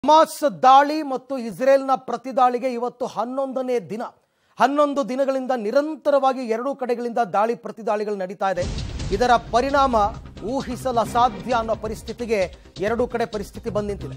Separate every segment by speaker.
Speaker 1: Hamas ದಾಳಿ ಮತ್ತು ಇಸ್ರೇಲ್ನ ಪ್ರತಿದಾಳಿಗೆ ಇವತ್ತು ಹನ್ನೊಂದನೇ ದಿನ ಹನ್ನೊಂದು ದಿನಗಳಿಂದ ನಿರಂತರವಾಗಿ ಎರಡೂ ಕಡೆಗಳಿಂದ ದಾಳಿ ಪ್ರತಿದಾಳಿಗಳು ನಡೀತಾ ಇದೆ ಇದರ ಪರಿಣಾಮ ಊಹಿಸಲು ಅಸಾಧ್ಯ ಅನ್ನೋ ಪರಿಸ್ಥಿತಿಗೆ ಎರಡೂ ಕಡೆ ಪರಿಸ್ಥಿತಿ ಬಂದು ನಿಂತಿದೆ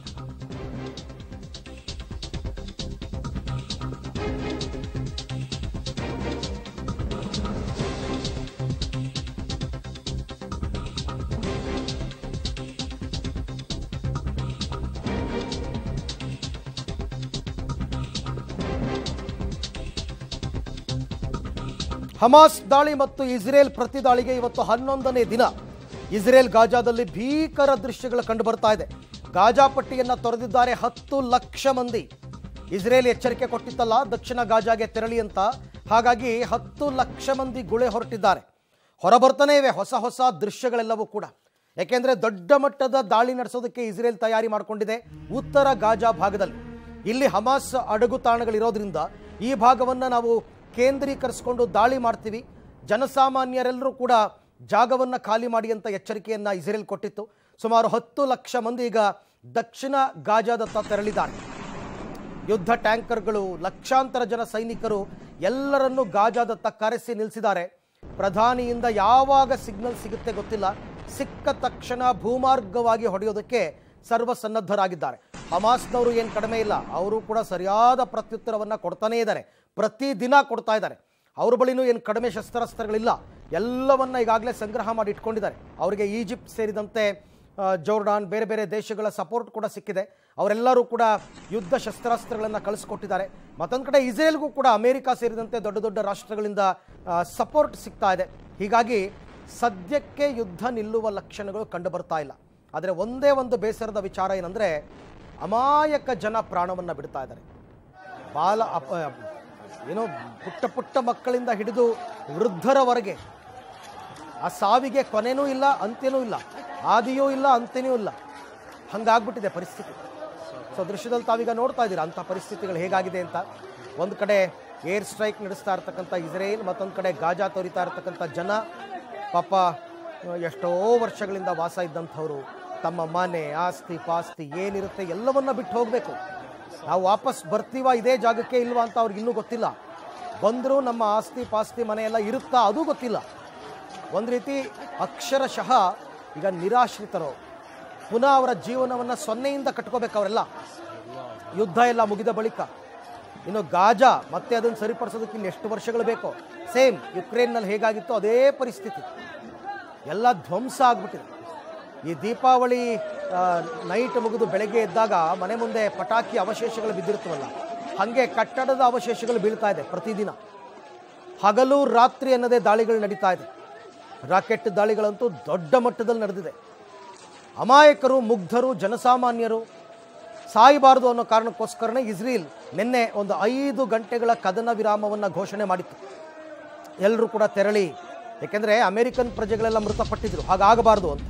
Speaker 1: ಹಮಾಸ್ ದಾಳಿ ಮತ್ತು ಇಸ್ರೇಲ್ ಪ್ರತಿದಾಳಿಗೆ ಇವತ್ತು ಹನ್ನೊಂದನೇ ದಿನ ಇಸ್ರೇಲ್ ಗಾಜಾದಲ್ಲಿ ಭೀಕರ ದೃಶ್ಯಗಳು ಕಂಡು ಬರ್ತಾ ಇದೆ ಗಾಜಾ ಪಟ್ಟಿಯನ್ನ ತೊರೆದಿದ್ದಾರೆ ಹತ್ತು ಲಕ್ಷ ಮಂದಿ ಇಸ್ರೇಲ್ ಎಚ್ಚರಿಕೆ ಕೊಟ್ಟಿತ್ತಲ್ಲ ದಕ್ಷಿಣ ಗಾಜಾಗೆ ತೆರಳಿ ಅಂತ ಹಾಗಾಗಿ ಹತ್ತು ಲಕ್ಷ ಮಂದಿ ಗುಳೆ ಹೊರಟಿದ್ದಾರೆ ಹೊರಬರ್ತಾನೆ ಇವೆ ಹೊಸ ಹೊಸ ದೃಶ್ಯಗಳೆಲ್ಲವೂ ಕೂಡ ಯಾಕೆಂದ್ರೆ ದೊಡ್ಡ ಮಟ್ಟದ ದಾಳಿ ನಡೆಸೋದಕ್ಕೆ ಇಸ್ರೇಲ್ ತಯಾರಿ ಮಾಡಿಕೊಂಡಿದೆ ಉತ್ತರ ಗಾಜಾ ಭಾಗದಲ್ಲಿ ಇಲ್ಲಿ ಹಮಾಸ್ ಅಡಗು ತಾಣಗಳಿರೋದ್ರಿಂದ ಈ ಭಾಗವನ್ನು ನಾವು ಕೇಂದ್ರೀಕರಿಸಿಕೊಂಡು ದಾಳಿ ಮಾಡ್ತೀವಿ ಜನಸಾಮಾನ್ಯರೆಲ್ಲರೂ ಕೂಡ ಜಾಗವನ್ನು ಖಾಲಿ ಮಾಡಿ ಅಂತ ಎಚ್ಚರಿಕೆಯನ್ನು ಇಸ್ರೇಲ್ ಕೊಟ್ಟಿತ್ತು ಸುಮಾರು ಹತ್ತು ಲಕ್ಷ ಮಂದಿ ಈಗ ದಕ್ಷಿಣ ಗಾಜಾದತ್ತ ತೆರಳಿದ್ದಾರೆ ಯುದ್ಧ ಟ್ಯಾಂಕರ್ಗಳು ಲಕ್ಷಾಂತರ ಜನ ಸೈನಿಕರು ಎಲ್ಲರನ್ನೂ ಗಾಜಾದತ್ತ ಕರೆಸಿ ನಿಲ್ಲಿಸಿದ್ದಾರೆ ಪ್ರಧಾನಿಯಿಂದ ಯಾವಾಗ ಸಿಗ್ನಲ್ ಸಿಗುತ್ತೆ ಗೊತ್ತಿಲ್ಲ ಸಿಕ್ಕ ತಕ್ಷಣ ಭೂಮಾರ್ಗವಾಗಿ ಹೊಡೆಯೋದಕ್ಕೆ ಸರ್ವಸನ್ನದ್ಧರಾಗಿದ್ದಾರೆ ಹಮಾಸ್ನವರು ಏನು ಕಡಿಮೆ ಇಲ್ಲ ಅವರು ಕೂಡ ಸರಿಯಾದ ಪ್ರತ್ಯುತ್ತರವನ್ನು ಕೊಡ್ತಾನೇ ಇದ್ದಾರೆ ಪ್ರತಿದಿನ ಕೊಡ್ತಾ ಇದ್ದಾರೆ ಅವ್ರ ಬಳಿನೂ ಏನು ಕಡಿಮೆ ಶಸ್ತ್ರಾಸ್ತ್ರಗಳಿಲ್ಲ ಎಲ್ಲವನ್ನ ಈಗಾಗಲೇ ಸಂಗ್ರಹ ಮಾಡಿ ಇಟ್ಕೊಂಡಿದ್ದಾರೆ ಅವರಿಗೆ ಈಜಿಪ್ಟ್ ಸೇರಿದಂತೆ ಆ, ಜೋರ್ಡಾನ್ ಬೇರೆ ಬೇರೆ ದೇಶಗಳ ಸಪೋರ್ಟ್ ಕೂಡ ಸಿಕ್ಕಿದೆ ಅವರೆಲ್ಲರೂ ಕೂಡ ಯುದ್ಧ ಶಸ್ತ್ರಾಸ್ತ್ರಗಳನ್ನು ಕಳಿಸ್ಕೊಟ್ಟಿದ್ದಾರೆ ಮತ್ತೊಂದು ಕಡೆ ಇಸ್ರೇಲ್ಗೂ ಕೂಡ ಅಮೆರಿಕ ಸೇರಿದಂತೆ ದೊಡ್ಡ ದೊಡ್ಡ ರಾಷ್ಟ್ರಗಳಿಂದ ಸಪೋರ್ಟ್ ಸಿಗ್ತಾ ಇದೆ ಹೀಗಾಗಿ ಸದ್ಯಕ್ಕೆ ಯುದ್ಧ ನಿಲ್ಲುವ ಲಕ್ಷಣಗಳು ಕಂಡು ಬರ್ತಾ ಇಲ್ಲ ಆದರೆ ಒಂದೇ ಒಂದು ಬೇಸರದ ವಿಚಾರ ಏನಂದರೆ ಅಮಾಯಕ ಜನ ಪ್ರಾಣವನ್ನು ಬಿಡ್ತಾ ಇದ್ದಾರೆ ಬಾಲ ಅಪ ಏನೋ ಪುಟ್ಟ ಪುಟ್ಟ ಮಕ್ಕಳಿಂದ ಹಿಡಿದು ವೃದ್ಧರವರೆಗೆ ಆ ಸಾವಿಗೆ ಕೊನೆನೂ ಇಲ್ಲ ಅಂತ್ಯನೂ ಇಲ್ಲ ಆದಿಯೂ ಇಲ್ಲ ಅಂತ್ಯನೂ ಇಲ್ಲ ಹಂಗಾಗ್ಬಿಟ್ಟಿದೆ ಪರಿಸ್ಥಿತಿ ಸೊ ದೃಶ್ಯದಲ್ಲಿ ತಾವೀಗ ನೋಡ್ತಾ ಇದ್ದೀರಾ ಅಂಥ ಪರಿಸ್ಥಿತಿಗಳು ಹೇಗಾಗಿದೆ ಅಂತ ಒಂದು ಕಡೆ ಏರ್ ಸ್ಟ್ರೈಕ್ ನಡೆಸ್ತಾ ಇರ್ತಕ್ಕಂಥ ಇಸ್ರೇಲ್ ಮತ್ತೊಂದು ಕಡೆ ಗಾಜಾ ತೋರಿತಾ ಇರ್ತಕ್ಕಂಥ ಜನ ಪಾಪ ಎಷ್ಟೋ ವರ್ಷಗಳಿಂದ ವಾಸ ಇದ್ದಂಥವ್ರು ತಮ್ಮ ಮನೆ ಆಸ್ತಿ ಪಾಸ್ತಿ ಏನಿರುತ್ತೆ ಎಲ್ಲವನ್ನ ಬಿಟ್ಟು ಹೋಗಬೇಕು ನಾವು ವಾಪಸ್ ಬರ್ತೀವ ಇದೇ ಜಾಗಕ್ಕೆ ಇಲ್ವಾ ಅಂತ ಅವ್ರಿಗೆ ಇನ್ನೂ ಗೊತ್ತಿಲ್ಲ ಬಂದರೂ ನಮ್ಮ ಆಸ್ತಿ ಪಾಸ್ತಿ ಮನೆ ಎಲ್ಲ ಇರುತ್ತಾ ಅದು ಗೊತ್ತಿಲ್ಲ ಒಂದು ರೀತಿ ಅಕ್ಷರಶಃ ಈಗ ನಿರಾಶ್ರಿತರು ಪುನಃ ಅವರ ಜೀವನವನ್ನು ಸೊನ್ನೆಯಿಂದ ಕಟ್ಕೋಬೇಕು ಅವರೆಲ್ಲ ಯುದ್ಧ ಎಲ್ಲ ಮುಗಿದ ಬಳಿಕ ಇನ್ನು ಗಾಜಾ ಮತ್ತೆ ಅದನ್ನು ಸರಿಪಡಿಸೋದಕ್ಕೆ ಇನ್ನು ಎಷ್ಟು ವರ್ಷಗಳು ಬೇಕೋ ಸೇಮ್ ಯುಕ್ರೇನ್ನಲ್ಲಿ ಹೇಗಾಗಿತ್ತು ಅದೇ ಪರಿಸ್ಥಿತಿ ಎಲ್ಲ ಧ್ವಂಸ ಆಗ್ಬಿಟ್ಟಿದೆ ಈ ದೀಪಾವಳಿ ನೈಟ್ ಮುಗಿದು ಬೆಳಗ್ಗೆ ಎದ್ದಾಗ ಮನೆ ಮುಂದೆ ಪಟಾಕಿ ಅವಶೇಷಗಳು ಬಿದ್ದಿರ್ತವಲ್ಲ ಹಾಗೆ ಕಟ್ಟಡದ ಅವಶೇಷಗಳು ಬೀಳ್ತಾ ಇದೆ ಪ್ರತಿದಿನ ಹಗಲು ರಾತ್ರಿ ಅನ್ನದೇ ದಾಳಿಗಳು ನಡೀತಾ ಇದೆ ರಾಕೆಟ್ ದಾಳಿಗಳಂತೂ ದೊಡ್ಡ ಮಟ್ಟದಲ್ಲಿ ನಡೆದಿದೆ ಅಮಾಯಕರು ಮುಗ್ಧರು ಜನಸಾಮಾನ್ಯರು ಸಾಯಬಾರದು ಅನ್ನೋ ಕಾರಣಕ್ಕೋಸ್ಕರನೇ ಇಸ್ರೇಲ್ ನಿನ್ನೆ ಒಂದು ಐದು ಗಂಟೆಗಳ ಕದನ ವಿರಾಮವನ್ನು ಘೋಷಣೆ ಮಾಡಿತ್ತು ಎಲ್ಲರೂ ಕೂಡ ತೆರಳಿ ಯಾಕೆಂದರೆ ಅಮೆರಿಕನ್ ಪ್ರಜೆಗಳೆಲ್ಲ ಮೃತಪಟ್ಟಿದ್ರು ಹಾಗಾಗಬಾರ್ದು ಅಂತ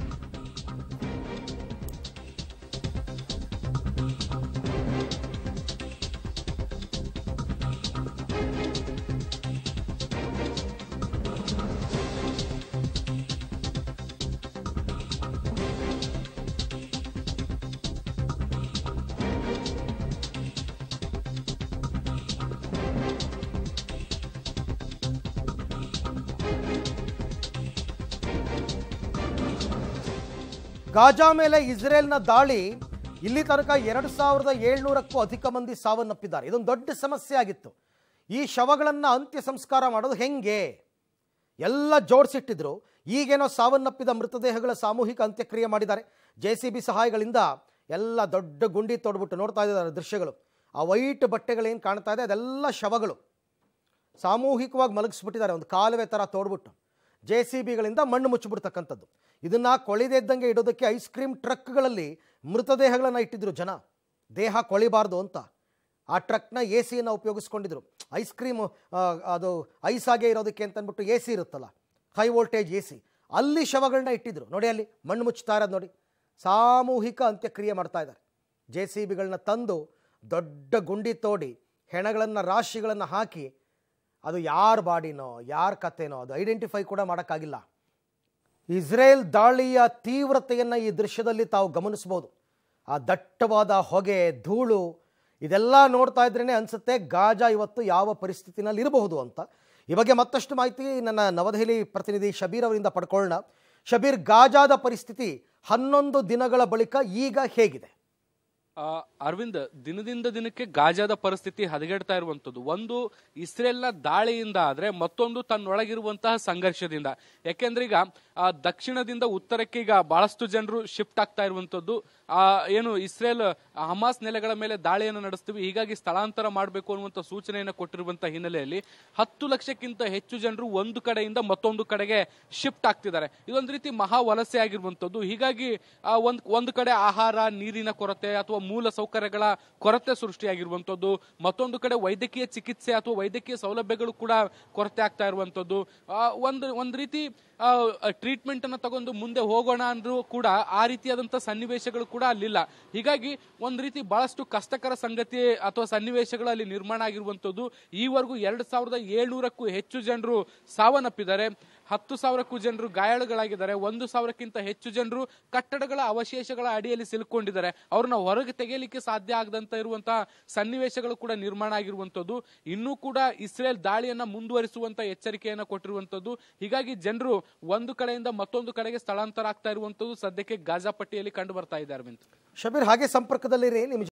Speaker 1: ಗಾಜಾ ಮೇಲೆ ಇಸ್ರೇಲ್ನ ದಾಳಿ ಇಲ್ಲಿ ತನಕ ಎರಡು ಸಾವಿರದ ಏಳ್ನೂರಕ್ಕೂ ಅಧಿಕ ಮಂದಿ ಸಾವನ್ನಪ್ಪಿದ್ದಾರೆ ಇದೊಂದು ದೊಡ್ಡ ಸಮಸ್ಯೆ ಆಗಿತ್ತು ಈ ಶವಗಳನ್ನು ಅಂತ್ಯ ಸಂಸ್ಕಾರ ಮಾಡೋದು ಹೆಂಗೆ ಎಲ್ಲ ಜೋಡಿಸಿಟ್ಟಿದ್ರು ಈಗೇನೋ ಸಾವನ್ನಪ್ಪಿದ ಮೃತದೇಹಗಳ ಸಾಮೂಹಿಕ ಅಂತ್ಯಕ್ರಿಯೆ ಮಾಡಿದ್ದಾರೆ ಜೆ ಸಿ ಬಿ ಸಹಾಯಗಳಿಂದ ಎಲ್ಲ ದೊಡ್ಡ ಗುಂಡಿ ತೋಡ್ಬಿಟ್ಟು ನೋಡ್ತಾ ಇದ್ದಾರೆ ದೃಶ್ಯಗಳು ಆ ವೈಟ್ ಬಟ್ಟೆಗಳೇನು ಕಾಣ್ತಾ ಇದೆ ಅದೆಲ್ಲ ಶವಗಳು ಸಾಮೂಹಿಕವಾಗಿ ಮಲಗಿಸ್ಬಿಟ್ಟಿದ್ದಾರೆ ಒಂದು ಕಾಲುವೆ ಥರ ತೋಡ್ಬಿಟ್ಟು ಜೆ ಸಿ ಬಿಗಳಿಂದ ಮಣ್ಣು ಮುಚ್ಚಿಬಿಡ್ತಕ್ಕಂಥದ್ದು ಇದನ್ನು ಕೊಳಿದಿದ್ದಂಗೆ ಇಡೋದಕ್ಕೆ ಐಸ್ ಕ್ರೀಮ್ ಟ್ರಕ್ಗಳಲ್ಲಿ ಮೃತದೇಹಗಳನ್ನು ಇಟ್ಟಿದ್ರು ಜನ ದೇಹ ಕೊಳಿಬಾರ್ದು ಅಂತ ಆ ಟ್ರಕ್ನ ಎ ಸಿಯನ್ನು ಉಪಯೋಗಿಸ್ಕೊಂಡಿದ್ರು ಐಸ್ ಕ್ರೀಮ್ ಅದು ಐಸ್ ಆಗೇ ಇರೋದಕ್ಕೆ ಅಂತ ಅಂದ್ಬಿಟ್ಟು ಎ ಸಿ ಇರುತ್ತಲ್ಲ ಹೈ ವೋಲ್ಟೇಜ್ ಎ ಸಿ ಅಲ್ಲಿ ಶವಗಳನ್ನ ಇಟ್ಟಿದ್ರು ನೋಡಿ ಅಲ್ಲಿ ಮಣ್ಣು ಮುಚ್ತಾ ಇರೋದು ನೋಡಿ ಸಾಮೂಹಿಕ ಅಂತ್ಯಕ್ರಿಯೆ ಮಾಡ್ತಾ ಇದ್ದಾರೆ ಜೆ ಸಿ ಬಿಗಳನ್ನ ತಂದು ದೊಡ್ಡ ಗುಂಡಿ ತೋಡಿ ಹೆಣಗಳನ್ನು ರಾಶಿಗಳನ್ನು ಹಾಕಿ ಅದು ಯಾರ ಬಾಡಿನೋ ಯಾರ ಕಥೆನೋ ಅದು ಐಡೆಂಟಿಫೈ ಕೂಡ ಮಾಡೋಕ್ಕಾಗಿಲ್ಲ ಇಸ್ರೇಲ್ ದಾಳಿಯ ತೀವ್ರತೆಯನ್ನು ಈ ದೃಶ್ಯದಲ್ಲಿ ತಾವು ಗಮನಿಸ್ಬೋದು ಆ ದಟ್ಟವಾದ ಹೊಗೆ ಧೂಳು ಇದೆಲ್ಲ ನೋಡ್ತಾ ಇದ್ರೇ ಅನಿಸುತ್ತೆ ಗಾಜಾ ಇವತ್ತು ಯಾವ ಪರಿಸ್ಥಿತಿನಲ್ಲಿ ಇರಬಹುದು ಅಂತ ಈ ಬಗ್ಗೆ ಮತ್ತಷ್ಟು ಮಾಹಿತಿ ನನ್ನ ನವದೆಹಲಿ ಪ್ರತಿನಿಧಿ ಶಬೀರ್ ಅವರಿಂದ ಪಡ್ಕೊಳ್ಳೋಣ ಶಬೀರ್ ಗಾಜಾದ ಪರಿಸ್ಥಿತಿ ಹನ್ನೊಂದು ದಿನಗಳ ಬಳಿಕ ಈಗ ಹೇಗಿದೆ
Speaker 2: ಆ, ಅರವಿಂದ್ ದಿನದಿಂದ ದಿನಕ್ಕೆ ಗಾಜಾದ ಪರಿಸ್ಥಿತಿ ಹದಗೆಡ್ತಾ ಇರುವಂತದ್ದು ಒಂದು ಇಸ್ರೇಲ್ನ ದಾಳಿಯಿಂದ ಆದ್ರೆ ಮತ್ತೊಂದು ತನ್ನೊಳಗಿರುವಂತಹ ಸಂಘರ್ಷದಿಂದ ಯಾಕೆಂದ್ರೆ ಈಗ ಆ, ದಕ್ಷಿಣದಿಂದ ಉತ್ತರಕ್ಕೆ ಈಗ ಬಹಳಷ್ಟು ಜನರು ಶಿಫ್ಟ್ ಆಗ್ತಾ ಇರುವಂತದ್ದು ಆ ಏನು ಇಸ್ರೇಲ್ ಹಮಾಸ್ ನೆಲೆಗಳ ಮೇಲೆ ದಾಳಿಯನ್ನು ನಡೆಸ್ತೀವಿ ಹೀಗಾಗಿ ಸ್ಥಳಾಂತರ ಮಾಡಬೇಕು ಅನ್ನುವಂತ ಸೂಚನೆಯನ್ನು ಕೊಟ್ಟಿರುವಂತಹ ಹಿನ್ನೆಲೆಯಲ್ಲಿ ಹತ್ತು ಲಕ್ಷಕ್ಕಿಂತ ಹೆಚ್ಚು ಜನರು ಒಂದು ಕಡೆಯಿಂದ ಮತ್ತೊಂದು ಕಡೆಗೆ ಶಿಫ್ಟ್ ಆಗ್ತಿದ್ದಾರೆ ಇದೊಂದು ರೀತಿ ಮಹಾ ವಲಸೆ ಆಗಿರುವಂತದ್ದು ಹೀಗಾಗಿ ಆ, ಒಂದ್ ಒಂದು ಕಡೆ ಆಹಾರ ನೀರಿನ ಕೊರತೆ ಅಥವಾ ಮೂಲ ಸೌಕರ್ಯಗಳ ಕೊರತೆ ಸೃಷ್ಟಿಯಾಗಿರುವಂತದ್ದು ಮತ್ತೊಂದು ಕಡೆ ವೈದ್ಯಕೀಯ ಚಿಕಿತ್ಸೆ ಅಥವಾ ವೈದ್ಯಕೀಯ ಸೌಲಭ್ಯಗಳು ಕೂಡ ಕೊರತೆ ಆಗ್ತಾ ಇರುವಂತದ್ದು ಆ, ಒಂದು ಒಂದ್ ರೀತಿ ಟ್ರೀಟ್ಮೆಂಟ್ ಅನ್ನ ತಗೊಂಡು ಮುಂದೆ ಹೋಗೋಣ ಅಂದ್ರೂ ಕೂಡ ಆ ರೀತಿಯಾದಂತಹ ಸನ್ನಿವೇಶಗಳು ಕೂಡ ಅಲ್ಲಿಲ್ಲ ಹೀಗಾಗಿ ಒಂದ್ ರೀತಿ ಬಹಳಷ್ಟು ಕಷ್ಟಕರ ಸಂಗತಿ ಅಥವಾ ಸನ್ನಿವೇಶಗಳು ಅಲ್ಲಿ ನಿರ್ಮಾಣ ಆಗಿರುವಂತದ್ದು ಈವರೆಗೂ ಎರಡ್ ಸಾವಿರದ ಏಳ್ನೂರಕ್ಕೂ ಹೆಚ್ಚು ಜನರು ಸಾವನ್ನಪ್ಪಿದ್ದಾರೆ ಹತ್ತು ಸಾವಿರಕ್ಕೂ ಜನರು ಗಾಯಾಳುಗಳಾಗಿದ್ದಾರೆ ಒಂದು ಸಾವಿರಕ್ಕಿಂತ ಹೆಚ್ಚು ಜನರು ಕಟ್ಟಡಗಳ ಅವಶೇಷಗಳ ಅಡಿಯಲ್ಲಿ ಸಿಲುಕೊಂಡಿದ್ದಾರೆ ಅವ್ರನ್ನ ಹೊರಗೆ ತೆಗೆಯಲಿಕ್ಕೆ ಸಾಧ್ಯ ಆಗದಂತ ಇರುವಂತಹ ಸನ್ನಿವೇಶಗಳು ಕೂಡ ನಿರ್ಮಾಣ ಆಗಿರುವಂತದ್ದು ಇನ್ನೂ ಕೂಡ ಇಸ್ರೇಲ್ ದಾಳಿಯನ್ನ ಮುಂದುವರಿಸುವಂತ ಎಚ್ಚರಿಕೆಯನ್ನ ಕೊಟ್ಟಿರುವಂತದ್ದು ಹೀಗಾಗಿ ಜನರು ಒಂದು ಕಡೆಯಿಂದ ಮತ್ತೊಂದು ಕಡೆಗೆ ಸ್ಥಳಾಂತರ ಆಗ್ತಾ ಇರುವಂತದ್ದು ಸದ್ಯಕ್ಕೆ ಗಾಜಾ ಪಟ್ಟಿಯಲ್ಲಿ ಕಂಡು ಬರ್ತಾ ಇದೆ ಅರವಿಂದ್
Speaker 1: ಶಬೀರ್ ಹಾಗೆ ಸಂಪರ್ಕದಲ್ಲಿರಿ ನಿಮ್ಮ